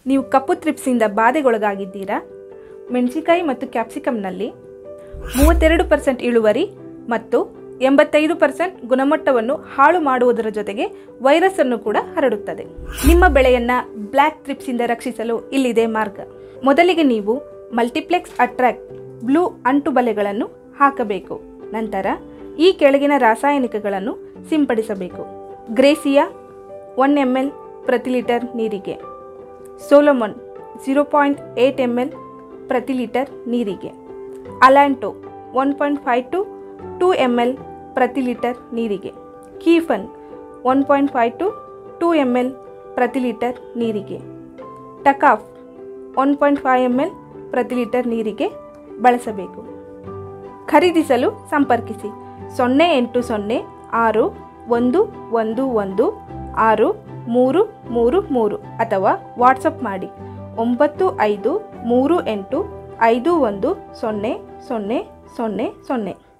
ನೀವು ಕಪ್ಪು ತ್ರಿಪ್ಸಿಂದ ಬಾಧೆಗೊಳಗಾಗಿದ್ದೀರಾ ಮೆಣಸಿಕಾಯಿ ಮತ್ತು ಕ್ಯಾಪ್ಸಿಕಮ್ನಲ್ಲಿ ಮೂವತ್ತೆರಡು ಪರ್ಸೆಂಟ್ ಇಳುವರಿ ಮತ್ತು ಎಂಬತ್ತೈದು ಪರ್ಸೆಂಟ್ ಗುಣಮಟ್ಟವನ್ನು ಹಾಳು ಮಾಡುವುದರ ಜೊತೆಗೆ ವೈರಸ್ ಅನ್ನು ಕೂಡ ಹರಡುತ್ತದೆ ನಿಮ್ಮ ಬೆಳೆಯನ್ನ ಬ್ಲ್ಯಾಕ್ ತ್ರಿಪ್ಸಿಂದ ರಕ್ಷಿಸಲು ಇಲ್ಲಿದೆ ಮಾರ್ಗ ಮೊದಲಿಗೆ ನೀವು ಮಲ್ಟಿಪ್ಲೆಕ್ಸ್ ಅಟ್ರಾಕ್ಟ್ ಬ್ಲೂ ಅಂಟು ಬಲೆಗಳನ್ನು ಹಾಕಬೇಕು ನಂತರ ಈ ಕೆಳಗಿನ ರಾಸಾಯನಿಕಗಳನ್ನು ಸಿಂಪಡಿಸಬೇಕು ಗ್ರೇಸಿಯಾ ಒನ್ ಎಮ್ ಎಲ್ ಪ್ರತಿ ಲೀಟರ್ ನೀರಿಗೆ Solomon zero point eight M L ಪ್ರತಿ ಲೀಟರ್ ನೀರಿಗೆ Alanto one point five to two M L ಪ್ರತಿ ಲೀಟರ್ ನೀರಿಗೆ Keefun one point five to two M L ಪ್ರತಿ ಲೀಟರ್ ನೀರಿಗೆ Takaf one point five M L ಪ್ರತಿ litre ನೀರಿಗೆ ಬಳಸಬೇಕು ಖರೀದಿಸಲು ಸಂಪರ್ಕಿಸಿ ಸೊನ್ನೆ ಎಂಟು ಸೊನ್ನೆ ಆರು ಒಂದು ಒಂದು ಒಂದು ಆರು ಮೂರು ಮೂರು ಮೂರು ಅಥವಾ ವಾಟ್ಸಪ್ ಮಾಡಿ ಒಂಬತ್ತು ಐದು ಮೂರು ಎಂಟು ಐದು ಒಂದು ಸೊನ್ನೆ ಸೊನ್ನೆ ಸೊನ್ನೆ ಸೊನ್ನೆ